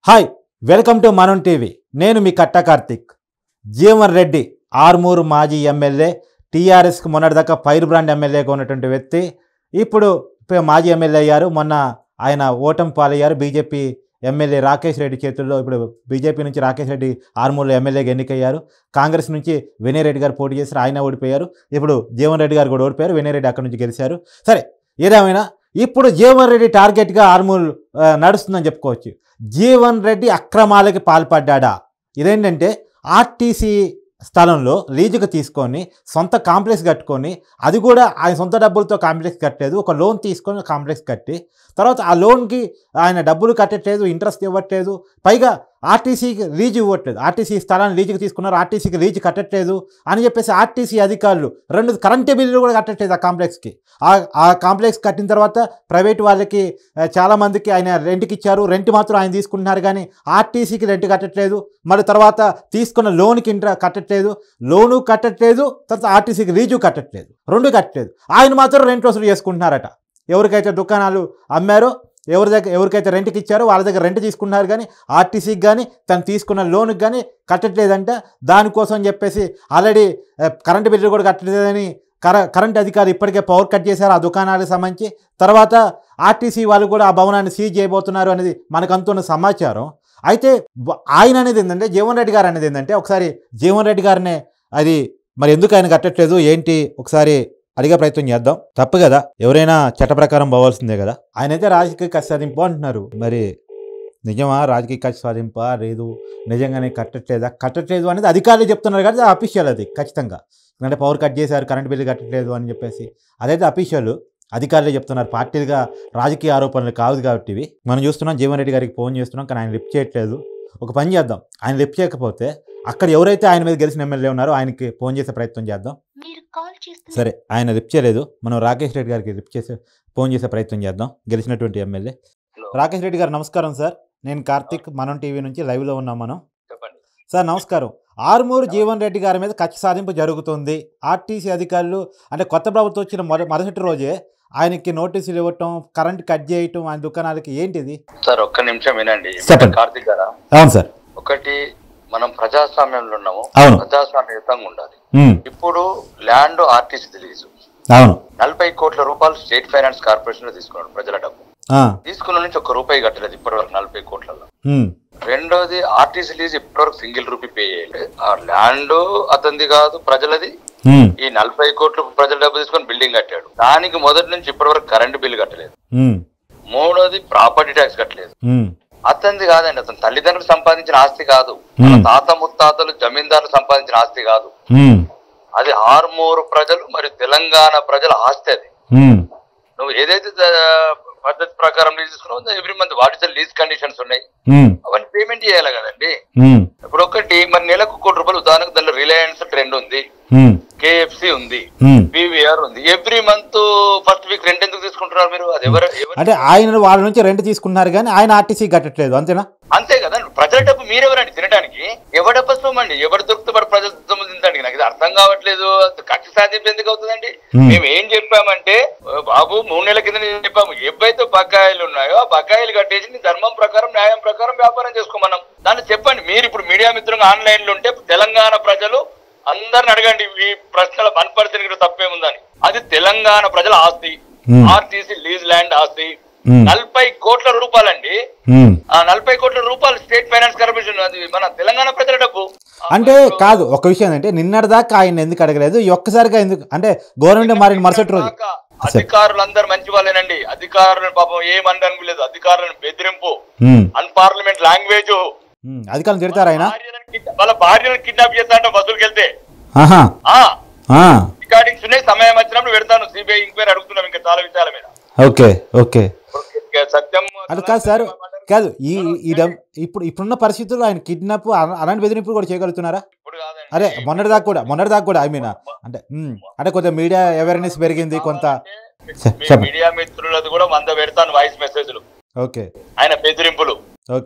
Hi welcome to Manam TV నేను మీ కట్ట కార్తిక్ జీవన్ రెడ్డి ఆర్మూరు మాజీ ఎమ్మెల్యే టీఆర్ఎస్కి మొన్నటిదాకా ఫైర్ బ్రాండ్ ఎమ్మెల్యేగా ఉన్నటువంటి వ్యక్తి ఇప్పుడు ఇప్పుడు మాజీ ఎమ్మెల్యే అయ్యారు మొన్న ఆయన ఓటమి పాలయ్యారు బీజేపీ ఎమ్మెల్యే రాకేష్ రెడ్డి చేతుల్లో ఇప్పుడు బీజేపీ నుంచి రాకేష్ రెడ్డి ఆర్మూరులో ఎమ్మెల్యేగా ఎన్నికయ్యారు కాంగ్రెస్ నుంచి వినయ్ రెడ్డి గారు పోటీ చేశారు ఆయన ఓడిపోయారు ఇప్పుడు జీవన్ రెడ్డి గారు కూడా ఓడిపోయారు వినయ్ రెడ్డి అక్కడి నుంచి గెలిచారు సరే ఏదేమైనా ఇప్పుడు జీవన్ రెడ్డి టార్గెట్గా ఆర్మూర్ ఆ, నడుస్తుందని చెప్పుకోవచ్చు జీవన్ రెడ్డి అక్రమాలకి పాల్పడ్డా ఇదేంటంటే ఆర్టీసీ స్థలంలో లీజుకు తీసుకొని సొంత కాంప్లెక్స్ కట్టుకొని అది కూడా ఆయన సొంత డబ్బులతో కాంప్లెక్స్ కట్టలేదు ఒక లోన్ తీసుకొని కాంప్లెక్స్ కట్టి తర్వాత ఆ లోన్కి ఆయన డబ్బులు కట్టట్లేదు ఇంట్రెస్ట్ ఇవ్వట్లేదు పైగా ఆర్టీసీకి లీజు ఇవ్వట్లేదు ఆర్టీసీ స్థలాన్ని లీజుకి తీసుకున్నారు ఆర్టీసీకి లీజు కట్టట్లేదు అని చెప్పేసి ఆర్టీసీ అధికారులు రెండు కరెంటు బిల్లులు కూడా కట్టట్లేదు ఆ కాంప్లెక్స్కి ఆ ఆ కాంప్లెక్స్ కట్టిన తర్వాత ప్రైవేట్ వాళ్ళకి ఆ, చాలా మందికి ఆయన రెంట్కి ఇచ్చారు రెంట్ మాత్రం ఆయన తీసుకుంటున్నారు కానీ ఆర్టీసీకి రెంట్ కట్టట్లేదు మరి తర్వాత తీసుకున్న లోన్కి ఇంట్ర కట్టట్లేదు లోను కట్టట్లేదు తర్వాత ఆర్టీసీకి లీజు కట్టట్లేదు రెండు కట్టట్లేదు ఆయన మాత్రం రెంట్ వసూలు చేసుకుంటున్నారట ఎవరికైతే దుకాణాలు అమ్మారో ఎవరి దగ్గర ఎవరికైతే రెంట్కి ఇచ్చారో వాళ్ళ దగ్గర రెంట్ తీసుకున్నారు కానీ ఆర్టీసీకి కానీ తను తీసుకున్న లోన్కి కానీ కట్టట్లేదంట దానికోసం చెప్పేసి ఆల్రెడీ ఆ, కరెంటు బిల్లు కూడా కట్టలేదని కర కరెంట్ అధికారి ఇప్పటికే పవర్ కట్ చేశారు ఆ దుకాణాలకు సంబంధించి తర్వాత ఆర్టీసీ వాళ్ళు కూడా ఆ భవనాన్ని సీజ్ చేయబోతున్నారు అనేది మనకు అంతున్న సమాచారం అయితే బ- ఆయన అనేది ఏంటంటే జీవన్ రెడ్డి గారు అనేది ఏంటంటే ఒకసారి జీవన్ రెడ్డి గారినే అది మరి ఎందుకు ఆయన కట్టట్లేదు ఏంటి ఒకసారి అడిగే ప్రయత్నం చేద్దాం తప్పు కదా ఎవరైనా చట్ట ప్రకారం పోవాల్సిందే కదా ఆయన అయితే రాజకీయ కక్ష సాధింపు అంటున్నారు మరి నిజమా రాజకీయ కక్ష సాధింపా లేదు నిజంగానే కట్టట్లేదా కట్టట్లేదు అనేది అధికారులు చెప్తున్నారు కదా అది అఫీషియల్ అది ఖచ్చితంగా ఎందుకంటే పవర్ కట్ చేశారు కరెంట్ బిల్లు కట్టట్లేదు అని చెప్పేసి అదైతే అఫీషియల్ అధికారులే చెప్తున్నారు పార్టీలుగా రాజకీయ ఆరోపణలు కాదు కాబట్టి ఇవి మనం చూస్తున్నాం జీవన్ రెడ్డి గారికి ఫోన్ చేస్తున్నాం కానీ ఆయన లిఫ్ట్ చేయట్లేదు ఒక పని చేద్దాం ఆయన లిఫ్ట్ చేయకపోతే అక్కడ ఎవరైతే ఆయన మీద గెలిచిన ఎమ్మెల్యే ఉన్నారో ఆయనకి ఫోన్ చేసే ప్రయత్నం చేద్దాం మీరు కాల్ చేస్తున్న సరే ఆయన లిఫ్ట్ చేయలేదు మనం రాకేష్ రెడ్డి గారికి లిఫ్ట్ చేసే ఫోన్ చేసే ప్రయత్నం చేద్దాం గెలిచినటువంటి ఎమ్మెల్యే హలో రాకేష్ రెడ్డి గారు నమస్కారం సార్ నేను కార్తిక్ మనం టీవీ నుంచి లైవ్లో ఉన్నాం మనం చెప్పండి సార్ నమస్కారం ఆర్మూరు జీవన్ రెడ్డి గారి మీద కక్ష సాధింపు జరుగుతుంది ఆర్టీసీ అధికారులు అంటే కొత్త ప్రభుత్వం వచ్చిన మొద మొదటి రోజే ఆయనకి నోటీసులు ఇవ్వటం కరెంట్ కట్ చేయటం ఆయన దుకాణాలకి ఏంటిది సార్ ఒక్క నిమిషం వినండి చెప్పండి. కార్తీక్ గారా అవును సార్ ఒకటి మనం ప్రజాస్వామ్యంలో ఉన్నాము అవును. ప్రజాస్వామ్యయుతంగా ఉండాలి ఉమ్, ఇప్పుడు ల్యాండ్ ఆర్టీసీ రిలీజు అవును నలభై కోట్ల రూపాయలు స్టేట్ ఫైనాన్స్ కార్పొరేషన్ లో తీసుకున్నాడు ప్రజల డబ్బు ఆ, తీసుకున్న నుంచి ఒక రూపాయి కట్టలేదు ఇప్పటివరకు నలభై కోట్లలో ఉమ్, రెండోది ఆర్టీసీ లీజ్ ఇప్పటివరకు సింగిల్ రూపీ పే చేయలేదు ఆ ల్యాండ్ అతనిది కాదు ప్రజలది ఉమ్, ఈ నలభై కోట్లు ప్రజల డబ్బు తీసుకొని బిల్డింగ్ కట్టాడు దానికి మొదటి నుంచి ఇప్పటివరకు కరెంటు బిల్లు కట్టలేదు ఉమ్, మూడోది ప్రాపర్టీ ట్యాక్స్ కట్టలేదు ఉమ్, అతనిది కాదండి అతని తల్లిదండ్రులు సంపాదించిన ఆస్తి కాదు Hmm. మన తాత ముత్తాతలు జమీందారులు సంపాదించిన ఆస్తి కాదు ఉమ్, అది ఆర్మూరు ప్రజలు మరియు తెలంగాణ ప్రజల ఆస్తి అది ఉమ్, నువ్వు ఏదైతే ద- పద్ధతి ప్రకారం లీజ్ తీసుకున్నావు ఎవ్రీ మంత్ వాటి లీజ్ కండిషన్స్ ఉన్నాయి ఉమ్, అవన్నీ పేమెంట్ చేయాలి కదండి ఉమ్, ఇప్పుడు ఒకటి మరి నెలకు కోటి రూపాయలు ఉదాహరణకు దానిలో రిలయన్స్ ట్రెండ్ ఉంది ఉమ్, కేఎఫ్సి ఉంది ఉమ్. పీవీఆర్ ఉంది every month first week rent ఎందుకు తీసుకుంటున్నారు మీరు అది ఎవరు ఎవరు అంటే ఆయన వాళ్ళ నుంచి రెంట్ తీసుకున్నారు కానీ ఆయన ఆర్టీసీ కట్టట్లేదు అంతేనా అంతే కదా ప్రజల డబ్బు మీరెవరండి తినడానికి ఎవరి డబ్బు సొమ్మండి ఎవరు దొరికితే వాడు ప్రజల సొమ్ము తినడానికి నాకు ఇది అర్థం కావట్లేదు కక్ష సాధింపు ఎందుకు అవుతుందండి Hmm. మేము ఏం చెప్పామంటే "ఓ బాబు మూడు నెలల కింద నేను చెప్పాము ఎవైతే బకాయిలు ఉన్నాయో ఆ బకాయిలు కట్టేసి నీ ధర్మం ప్రకారం న్యాయం ప్రకారం వ్యాపారం చేసుకోమన్నాం దాన్ని చెప్పండి మీరు ఇప్పుడు మీడియా మిత్రులుగా ఆన్లైన్ లో ఉంటే తెలంగాణ ప్రజలు అందరిని అడగండి ఈ ప్రశ్నల వన్ పర్సెంట్ కూడా తప్పేముందని అది తెలంగాణ ప్రజల ఆస్తి Hmm. ఆర్టీసీ లీజ్ ల్యాండ్ ఆస్తి Hmm. నలభై కోట్ల రూపాయలండి ఉమ్. ఆ నలభై కోట్ల రూపాయలు స్టేట్ ఫైనాన్స్ కార్పొరేషన్ అది మన తెలంగాణ ప్రజల డబ్బు అంటే కాదు ఒక విషయం ఏంటంటే నిన్నటిదాకా ఆయన ఎందుకు అడగలేదు ఈ ఒక్కసారిగా ఎందుకు అంటే గవర్నమెంట్ మారిన మరుసటి రోజు దాకా అధికారులందరూ మంచి వాళ్ళేనండి అధికారులను పాపం ఏమనడానికి లేదు అధికారులను బెదిరింపు ఉమ్, అన్పార్లమెంట్ లాంగ్వేజ్ ఉమ్, అధికారులు తిడతారు ఆయన వాళ్ళ భార్యలను కిడ్నాప్ చేస్తాంట బస్సులకు వెళ్తే ఆహా, ఆ ఆ, రికార్డింగ్స్ ఉన్నాయి సమయం వచ్చినప్పుడు పెడతాను సిబిఐ ఎంక్వైరీ అడుగుతున్నాం ఇంకా చాలా విషయాల మీద ఓకే ఓకే ఇంకా సత్యం అది కాదు సార్ కాదు ఈ ఈ డమ్- ఇప్పుడు ఇప్పుడున్న పరిస్థితుల్లో ఆయన కిడ్నాప్ అలా- అలాంటి బెదిరింపులు కూడా చేయగలుగుతున్నారా ఇప్పుడు కాదండి. అరే మొన్నటిదాకా కూడా మొన్నటిదాకా కూడా ఐ మీన్ అంటే ఉమ్, అంటే కొంత మీడియా అవేర్నెస్ పెరిగింది కొంత మీ చెప్పండి. మీడియా మిత్రులది కూడా వంద పెడతాను వాయిస్ మెసేజ్లు ఓకే ఆయన బెదిరింపులు ఓకే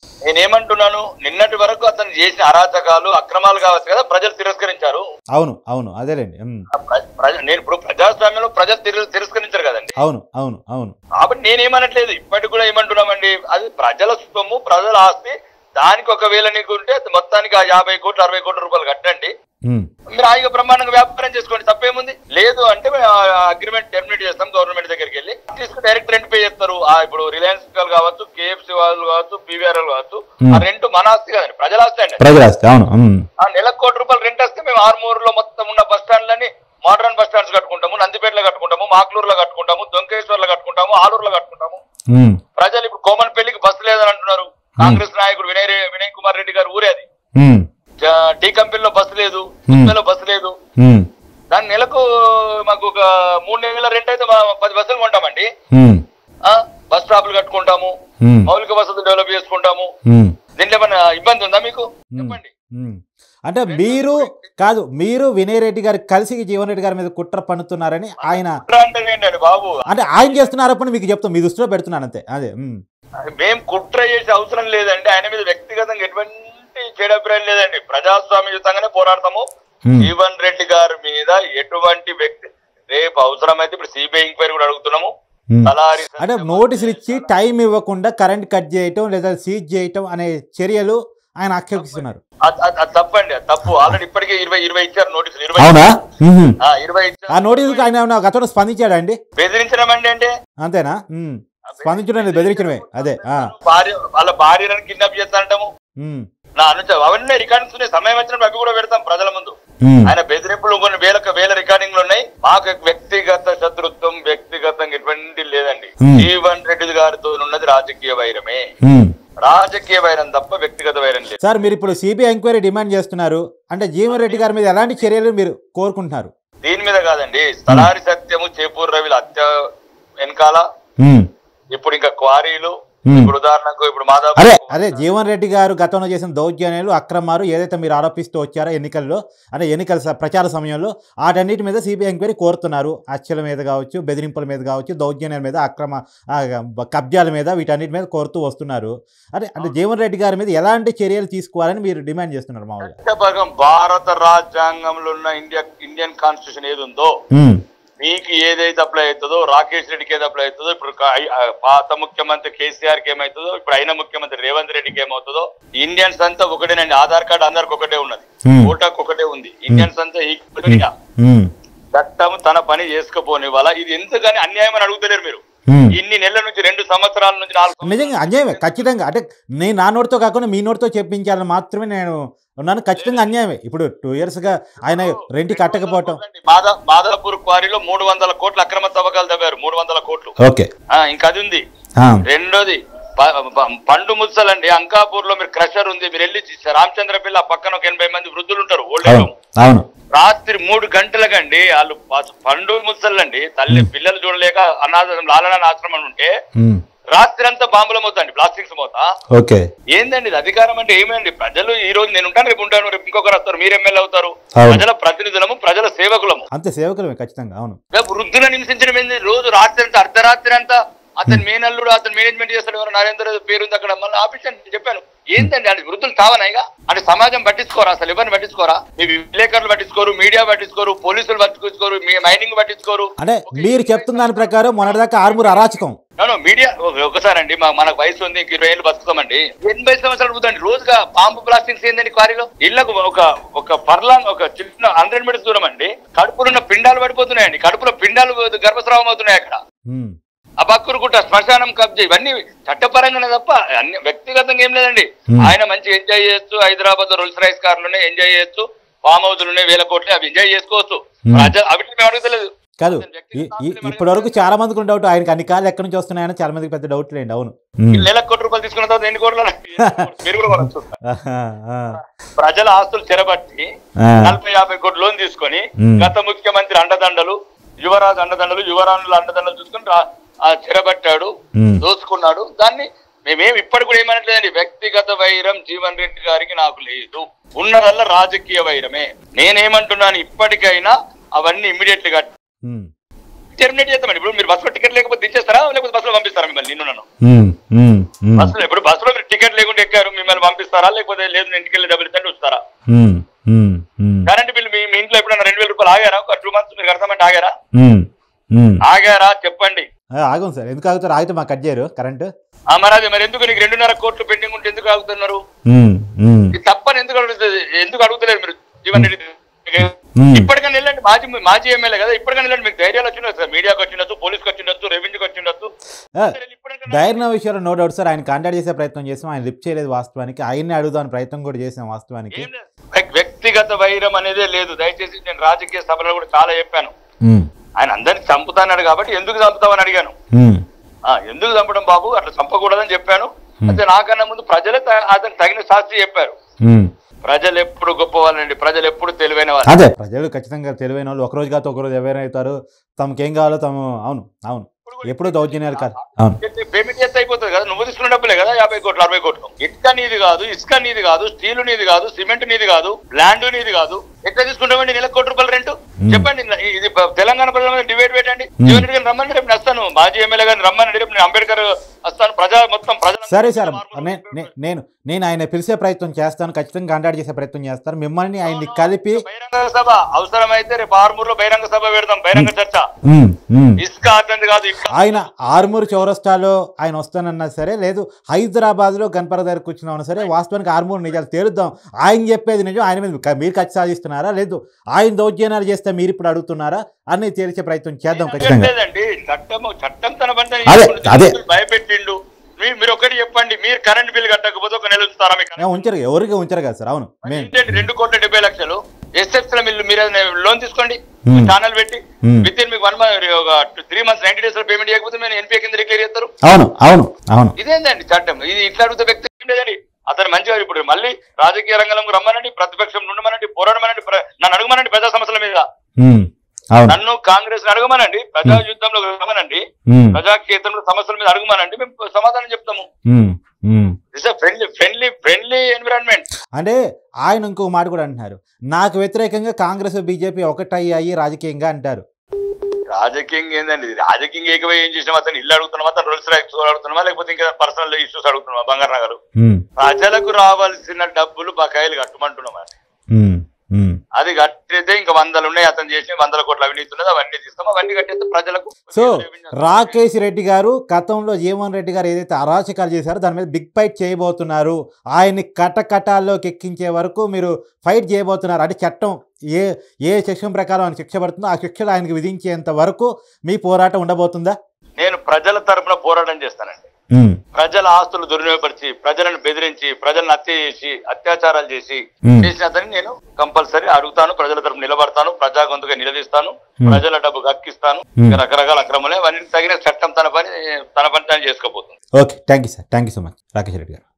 నేనేమంటున్నాను నిన్నటి వరకు అతను చేసిన అరాచకాలు అక్రమాలు కావచ్చు కదా ప్రజలు తిరస్కరించారు అవును అవును అదేలేండి ఉమ్. ప్ర- ప్రజ- నేను ఇప్పుడు ప్రజాస్వామ్యంలో ప్రజలు తిర- తిరస్కరించారు కదండి అవును అవును అవును కాబట్టి నేనేమనట్లేదు ఇప్పటికి కూడా ఏమంటున్నామండి అది ప్రజల సొమ్ము ప్రజల ఆస్తి దానికి ఒకవేళ నీకు ఉంటే మొత్తానికి ఆ యాభై కోట్లు అరవై కోట్ల రూపాయలు కట్టండి ఉమ్. మీరు హాయిగా బ్రహ్మాండంగా వ్యాపారం చేసుకోండి తప్పేముంది లేదు అంటే అగ్రిమెంట్ టెర్మినేట్ చేస్తాం గవర్నమెంట్ దగ్గరికి వెళ్ళి తీసుకుని డైరెక్ట్ రెంట్ పే చేస్తారు ఆ ఇప్పుడు రిలయన్స్ వాళ్ళు కావచ్చు కేఎఫ్సి వాళ్ళు కావచ్చు పీవీఆర్ కావచ్చు ఆ రెంట్ మన ఆస్తి కదండి ప్రజల ఆస్తి అండి ప్రజలాస్తి అవును ఉమ్. ఆ నెలకు కోటి రూపాయలు రెంట్ వస్తే మేము ఆర్మూర్ లో మొత్తం ఉన్న బస్ స్టాండ్లని మోడర్న్ బస్ స్టాండ్స్ కట్టుకుంటాము నందిపేటలో కట్టుకుంటాము మాక్లూరులో కట్టుకుంటాము దొంకేశ్వర్లో కట్టుకుంటాము ఆలూరులో కట్టుకుంటాము ఉమ్. ప్రజలు ఇప్పుడు కోమన్ పెళ్లికి బస్సు లేదని అంటున్నారు కాంగ్రెస్ నాయకుడు వినయ్ రె- వినయ్ కుమార్ రెడ్డి గారు ఊరే అది ఉమ్. జ- టీ కంపెనీలో బస్సు లేదు ముప్పైలో బస్సు లేదు ఉమ్. దాని నెలకు మాకు ఒక మూడు నెలల రెంట్ అయితే మా పది బస్సులు కొంటామండి ఉమ్. ఆ బస్ స్టాప్లు కట్టుకుంటాము ఉమ్. మౌలిక వసతులు డెవలప్ చేసుకుంటాము ఉమ్. దీంట్లో ఏమైనా ఇబ్బంది ఉందా మీకు చెప్పండి ఉమ్. అంటే మీరు కాదు మీరు వినయ్ రెడ్డి గారు కలిసి జీవన్ రెడ్డి గారి మీద కుట్ర పన్నుతున్నారని ఆయన కుట్ర అంటే ఏంటండి బాబు అంటే ఆయన చేస్తున్నారప్పుడు మీకు చెప్తాం మీ దృష్టిలో పెడుతున్నాను అంతే అదే ఉమ్. మేం కుట్ర చేసే అవసరం లేదండి ఆయన మీద వ్యక్తిగతంగా ఎటువంటి చెడు అభిప్రాయం లేదండి ప్రజాస్వామ్యయుతంగానే పోరాడతాము ఉమ్. జీవన్ రెడ్డి గారి మీద ఎటువంటి వ్యక్తి రేపు అవసరమైతే ఇప్పుడు సిబిఐ ఎంక్వైరీ కూడా అడుగుతున్నాము ఉమ్. తలారి అంటే నోటీసులు ఇచ్చి టైం ఇవ్వకుండా కరెంట్ కట్ చేయటం లేదా సీజ్ చేయటం అనే చర్యలు ఆయన ఆక్షేపిస్తున్నారు అది- అది- అది తప్పండి అది తప్పు ఆల్రెడీ ఇప్పటికే ఇరవై ఇరవై ఇచ్చారు నోటీసులు ఇరవై అవునా ఉహుం. ఆ, ఇరవై ఆ ఇచ్చారు నోటీసులకు ఆయన ఏమన్నా గతంలో స్పందించాడా అండి బెదిరించడమండి అంటే అంతేనా ఉమ్. స్పందించడం లేదు బెదిరించడమే అదే ఆ. భార్య వాళ్ళ భార్యలను కిడ్నాప్ చేస్తానంటాము ఉమ్. నా అనుచ అవన్నీ రికార్డింగ్స్ ఉన్నాయి సమయం వచ్చినప్పుడు అవి కూడా పెడతాం ప్రజల ముందు ఉమ్. ఆయన బెదిరింపులు కొన్ని వేల వేల రికార్డింగ్లు ఉన్నాయి మాకు వ్యక్తిగత శత్రుత్వం వ్యక్తిగతంగా ఎటువంటి లేదండి Hmm. జీవన్ రెడ్డి గారితో ఉన్నది రాజకీయ వైరమే ఉమ్. రాజకీయ వైరం తప్ప వ్యక్తిగత వైరం లేదు సార్ మీరు ఇప్పుడు సిబిఐ ఎంక్వైరీ డిమాండ్ చేస్తున్నారు అంటే జీవన్ రెడ్డి గారి మీద ఎలాంటి చర్యలు మీరు కోరుకుంటున్నారు దీని మీద కాదండి స్థలారి సత్యము చేపూర్ రవిల హత్య వెనకాల ఉమ్. ఇప్పుడు ఇంకా క్వారీలు Hmm. ఇప్పుడు ఉదాహరణకు ఇప్పుడు మాధవ్ అదే అదే జీవన్ రెడ్డి గారు గతంలో చేసిన దౌర్జన్యాలు అక్రమాలు ఏదైతే మీరు ఆరోపిస్తూ వచ్చారో ఎన్నికల్లో అంటే ఎన్నికల స- ప్రచార సమయంలో వాటన్నిటి మీద సిబిఐ ఎంక్వైరీ కోరుతున్నారు హత్యల మీద కావచ్చు బెదిరింపుల మీద కావచ్చు దౌర్జన్యాల మీద అక్రమ ఆ, బ- కబ్జాల మీద వీటన్నిటి మీద కోరుతూ వస్తున్నారు అదే అంటే జీవన్ రెడ్డి గారి మీద ఎలాంటి చర్యలు తీసుకోవాలని మీరు డిమాండ్ చేస్తున్నారు మామూలుగా చట్టభాగం భారత రాజ్యాంగంలో ఉన్న ఇండియా ఇండియన్ కాన్స్టిట్యూషన్ ఏది ఉందో ఉమ్, మీకు ఏదైతే అప్లై అవుతుందో రాకేష్ రెడ్డికి ఏది అప్లై అవుతుందో ఇప్పుడు కా- ఆ పాత ముఖ్యమంత్రి కేసీఆర్ కి ఏమవుతుందో ఇప్పుడు అయిన ముఖ్యమంత్రి రేవంత్ రెడ్డికి ఏమవుతుందో ఇండియన్స్ అంతా ఒకటేనండి ఆధార్ కార్డు అందరికి ఒకటే ఉన్నది Hmm. ఓటాకు ఒకటే ఉంది ఇండియన్స్ అంతా ఈక్వల్ గా ఉమ్, చట్టం తన పని చేసుకపోని వాళ్ళ ఇది ఎందుకని అన్యాయం అని అడుగుతలేరు మీరు ఉమ్. ఇన్ని నెలల నుంచి రెండు సంవత్సరాల నుంచి నాలుగు నిజంగా అన్యాయమే ఖచ్చితంగా అంటే నేను నా నోటితో కాకుండా మీ నోటితో చెప్పించాలని మాత్రమే నేను ఉన్నాను ఖచ్చితంగా అన్యాయమే ఇప్పుడు టూ గా ఆయన రెంట్ కట్టకపోవటం మాదా మాదాపూర్ క్వారీలో మూడు వందల కోట్ల అక్రమ తవ్వకాలు తవ్వారు మూడు వందల కోట్లు ఓకే ఆ, ఇంకా అది ఉంది రెండోది ప- ప- పండు ముచ్చలండి అంకాపూర్ లో మీరు క్రషర్ ఉంది మీరు వెళ్ళి చూస్తే రామచంద్ర పిల్ల పక్కన ఒక ఎనభై మంది వృద్ధులు ఉంటారు ఓల్డ్ ఏజ్ హోమ్. అవును రాత్రి మూడు గంటలకండి వాళ్ళు ప- పండు ముచ్చలండి తల్లి పిల్లలు చూడలేక అనాథ లాలన ఆశ్రమం ఉంటే ఉమ్, రాత్రి అంతా బాంబుల మోత అండి ప్లాస్టిక్స్ మోత ఓకే ఏందండి ఇది అధికారం అంటే ఏమండి ప్రజలు ఈ రోజు నేను ఉంటాను రేపు ఉంటాను రేపు ఇంకొకరు వస్తారు మీరు ఎమ్మెల్యే అవుతారు అవును. ప్రజల ప్రతినిధులము ప్రజల సేవకులము అంతే సేవకులమే ఖచ్చితంగా అవును రేపు వృద్ధులను హింసించడం ఏంది రోజు రాత్రి అంతా అర్ధరాత్రి అంతా అతని మేనల్లుడు అతను మేనేజ్మెంట్ చేస్తాడు ఎవరు నరేంద్ర పేరు ఉంది అక్కడ మళ్ళీ ఆఫీస్ అని చెప్పాను ఏంటండి అది వృద్ధులు తావనాయిగా అంటే సమాజం పట్టించుకోరా అసలు ఎవరిని పట్టించుకోరా మీ విలేకరులు పట్టించుకోరు మీడియా పట్టించుకోరు పోలీసులు పట్టించుకోరు మీ మైనింగ్ పట్టించుకోరు అంటే మీరు చెప్తున్న దాని ప్రకారం మొన్నటిదాకా ఆర్మూర్ అరాచకం నో మీడియా ఒకసారి అండి మా- మనకు వయసు ఉంది ఇంక ఇరవై ఏళ్ళు బతుకుతామండి ఎనభై సంవత్సరాలు అవుతుంది రోజుగా పాంపు ప్లాస్టిక్స్ ఏందండి క్వారీలో ఇళ్లకు ఒక ఒక పర్లాంగ్ ఒక చిన్న హండ్రెడ్ మీటర్స్ దూరం అండి కడుపులో ఉన్న పిండాలు పడిపోతున్నాయండి కడుపులో పిండాలు గర్భస్రావం అవుతున్నాయి అక్కడ ఉమ్, ఆ బక్కురుకుంట శ్మశానం కబ్జా ఇవన్నీ చట్టపరంగానే తప్ప అన్ని వ్యక్తిగతంగా ఏం లేదండి Hmm. ఆయన మంచి ఎంజాయ్ చేస్తూ హైదరాబాద్ లో రోల్స్ రైస్ కార్లు ఎంజాయ్ చేస్తూ ఫామ్ హౌస్ ఉన్నాయి వేల కోట్లు అవి ఎంజాయ్ చేసుకోవచ్చు Hmm. ప్రజలు అవి మేము అడుగుతలేదు కాదు ఈ- ఈ- ఇప్పటి వరకు చాలా మందికి డౌట్ ఆయనకి అన్ని కాళ్ళు ఎక్కడి నుంచి వస్తున్నాయని చాలా మందికి పెద్ద డౌట్ లేండి అవును ఉమ్, నెల కోటి రూపాయలు తీసుకున్న తర్వాత ఎన్ని కోట్లు మీరు కూడా కొనొచ్చు. ఆహా, ఆ, ప్రజల ఆస్తులు చెరబట్టి ఆ, నలభై యాభై కోట్లు లోన్ తీసుకొని Hmm. గత ముఖ్యమంత్రి అండదండలు యువరాజు అండదండలు యువరాణుల అండదండలు చూసుకొని రా- ఆ చెరబట్టాడు ఉమ్, దోచుకున్నాడు దాన్ని మేమేం ఇప్పటి కూడా ఏమనట్లేదండి వ్యక్తిగత వైరం జీవన్ రెడ్డి గారికి నాకు లేదు ఉన్నదల్లా రాజకీయ వైరమే నేనేమంటున్నాను ఇప్పటికైనా అవన్నీ ఇమీడియట్ గా ఉమ్, టెర్మినేట్ చేస్తామండి ఇప్పుడు మీరు బస్సులో టికెట్ లేకపోతే దించేస్తారా లేకపోతే బస్సులో పంపిస్తారా మిమ్మల్ని నిన్ను నన్ను ఉమ్, ఉమ్, ఉమ్. బస్సులో ఇప్పుడు బస్సులో మీరు టికెట్ లేకుండా లేకుంటే ఎక్కారు మిమ్మల్ని పంపిస్తారా లేకపోతే లేదు నేను ఇంటికి వెళ్ళి డబ్బులు ఇస్తాను చూస్తారా ఉమ్, ఉమ్, ఉమ్, కరెంట్ బిల్ మీ మీ ఇంట్లో ఎప్పుడైనా రెండు వేల రూపాయలు ఆగారా ఒక టూ మంత్స్ మీరు కడతామంటే ఆగారా ఉమ్, ఉమ్. ఆగారా చెప్పండి ఆ, ఆగం సార్ ఎందుకు ఆగుతారు ఆగితే మాకు కట్ చేయరు కరెంట్ ఆ మరి అది మరి ఎందుకు నీకు రెండున్నర కోట్లు పెండింగ్ ఉంటే ఎందుకు ఆగుతున్నారు ఉమ్, ఉమ్, ఇది తప్పని ఎందుకు అడుగుతుంది ఎందుకు అడుగుతలేరు మీరు జీవన్ రెడ్డి ఉమ్. ఇప్పటికైనా వెళ్ళండి మాజీ మాజీ ఎమ్మెల్యే కదా ఇప్పటికైనా వెళ్ళండి మీకు ధైర్యాలు వచ్చిండొచ్చు సార్ మీడియాకి వచ్చిండొచ్చు పోలీస్కి వచ్చిండొచ్చు రెవెన్యూకి వచ్చిండొచ్చు ఆ, ఇప్పటికైనా ధైర్యం విషయంలో నో డౌట్ సార్ ఆయన కాంటాక్ట్ చేసే ప్రయత్నం చేసాం ఆయన లిఫ్ట్ చేయలేదు వాస్తవానికి ఆయన్ని అడుగుదాని ప్రయత్నం కూడా చేసాం వాస్తవానికి ఏం లేదు. వ్యక్- వ్యక్తిగత వైరం అనేదే లేదు దయచేసి నేను రాజకీయ సభలో కూడా చాలా చెప్పాను ఉమ్, ఆయన అందరిని చంపుతాన్నాడు కాబట్టి ఎందుకు చంపుతామని అడిగాను ఉమ్, ఆ ఎందుకు చంపడం బాబు అట్లా చంపకూడదని చెప్పాను అయితే నాకన్నా ముందు ప్రజలే త- అతనికి తగిన శాస్త్రి చెప్పారు ఉమ్. ప్రజలు ఎప్పుడు గొప్ప వాళ్ళండి ప్రజలు ఎప్పుడు తెలివైన వాళ్ళు అదే ప్రజలు ఖచ్చితంగా తెలివైన వాళ్ళు ఒకరోజు కాదు ఒకరోజు ఎవరైతారు తమకేం కావాలో తమ అవును అవును ఎప్పుడు దౌర్జన్యాలు కాదు అవును పేమెంట్ చేస్తే అయిపోతుంది కదా నువ్వు తీసుకున్న డబ్బులే కదా యాభై కోట్లు అరవై కోట్లు ఇటుక నీది కాదు ఇసుక నీది కాదు స్టీల్ నీది కాదు సిమెంట్ నీది కాదు ల్యాండ్ నీది కాదు ఎక్కడ తీసుకుంటామండి నెలకు కోటి రూపాయలు రెంట్ చెప్పండి ఇది ప- తెలంగాణ ప్రజల మీద డిబేట్ పెట్టండి జీవన్ రెడ్డి గారిని రమ్మని రేపు నేను వస్తాను మాజీ ఎమ్మెల్యే గారిని రమ్మని రేపు నేను అంబేద్కర్ వస్తాను ప్రజా మొత్తం ప్రజలు సరే సార్ నే- నే- నేను నేను ఆయన పిలిచే ప్రయత్నం చేస్తాను ఖచ్చితంగా కాంటాక్ట్ చేసే ప్రయత్నం చేస్తాను మిమ్మల్ని ఆయన్ని కలిపి బహిరంగ సభ అవసరమైతే రేపు ఆరుమూరులో బహిరంగ సభ పెడదాం బహిరంగ చర్చ ఉమ్, ఉమ్. ఇసుక అతనిది కాదు ఇసుక ఆయన ఆర్మూరు చౌరస్తాలో ఆయన వస్తానన్నా సరే లేదు హైదరాబాద్లో గణపర దగ్గర కూర్చున్నా సరే వాస్తవానికి ఆర్మూరు నిజాలు తేలుద్దాం ఆయన చెప్పేది నిజం ఆయన మీద క- మీరు ఖర్చు సాధిస్తున్నారా లేదు ఆయన దౌర్జన్యాలు చేస్తే మీరు ఇప్పుడు అడుగుతున్నారా అని తేల్చే ప్రయత్నం చేద్దాం ఖచ్చితంగా లేదండి చట్టం చట్టం తన పని తను అదే, చేసుకుంటుంది. అదే. భయపెట్టిండు మీ- మీరు ఒకటి చెప్పండి మీరు కరెంట్ బిల్ కట్టకపోతే ఒక నెల ఉంచుతారా మీకు ఏ, ఉంచరు ఎవరికి ఉంచరు కదా సార్ అవును మేము ఏంటండి రెండు కోట్ల డెబ్బై లక్షలు ఎస్ఎఫ్ లో మీరు మీరు లోన్ తీసుకోండి Hmm. ఛానల్ పెట్టి Hmm. విత్ ఇన్ మీకు వన్ మంత్ ఒక త్రీ మంత్స్ నైన్టీ డేస్ లో పేమెంట్ చేయకపోతే మీరు ఎన్పిఏ కింద డిక్లేర్ చేస్తారు అవును అవును అవును ఇదేందండి చట్టం ఇది ఇట్లా అడిగితే వ్యక్తి ఏం లేదండి అతను మంచిగా ఇప్పుడు మళ్ళీ రాజకీయ రంగంలో రమ్మనండి ప్రతిపక్షం ఉండమనండి పోరాడమనండి ప్ర- నన్ను అడగమనండి ప్రజా సమస్యల మీద ఉమ్, అవును నన్ను కాంగ్రెస్ అడగమనండి ప్రజా యుద్ధంలో రమ్మనండి ఉమ్, ప్రజాక్షేత్రంలో సమస్యల మీద అడగమనండి మేము సమాధానం చెప్తాము ఉమ్, ఉమ్. This friendly friendly friendly environment అంటే ఆయన ఇంకో మాట కూడా అంటున్నారు నాకు వ్యతిరేకంగా కాంగ్రెస్ బీజేపీ ఒకటయ్యాయి రాజకీయంగా అంటారు రాజకీయంగా ఏందండి ఇది రాజకీయంగా ఏకవై ఏం చేసినాం అతను ఇల్లు అడుగుతున్నామా అతను రూల్స్ రైట్స్ అడుగుతున్నామా లేకపోతే ఇంకా పర్సనల్ ఇష్యూస్ అడుగుతున్నామా బంగారు నగరు ఉమ్, ప్రజలకు రావాల్సిన డబ్బులు బకాయిలు కట్టమంటున్నాం అండి. ఉమ్, ఉమ్. అది కట్టితే ఇంకా వందలు ఉన్నాయి అతను చేసిన వందల కోట్ల అవినీతి ఉన్నది అవన్నీ తీస్తాం అవన్నీ కట్టేస్తే ప్రజలకు సో రాకేష్ రెడ్డి గారు గతంలో జీవన్ రెడ్డి గారు ఏదైతే అరాచకాలు చేశారో దాని మీద బిగ్ ఫైట్ చేయబోతున్నారు ఆయన్ని కటకటాల్లోకి ఎక్కించే వరకు మీరు ఫైట్ చేయబోతున్నారు అంటే చట్టం ఏ ఏ సెక్షన్ ప్రకారం ఆయన శిక్ష పడుతుందో ఆ శిక్షలు ఆయనకు విధించేంత వరకు మీ పోరాటం ఉండబోతుందా నేను ప్రజల తరపున పోరాటం చేస్తానండి ఉమ్, ప్రజల ఆస్తులు దుర్వినియోగపరిచి ప్రజలను బెదిరించి ప్రజలను హత్య చేసి అత్యాచారాలు చేసి ఉమ్, చేసిన అతన్ని నేను కంపల్సరీ అడుగుతాను ప్రజల తరపు నిలబడతాను ప్రజా గొంతుగా నిలదీస్తాను Hmm. ప్రజల డబ్బు హక్కిస్తాను Hmm. ఇంకా రకరకాల అక్రమాలే అవన్నీ తగిన చట్టం తన పని తన పని తాను చేసుకోబోతుంది okay thank you sir thank you so much Rakesh Reddy గారు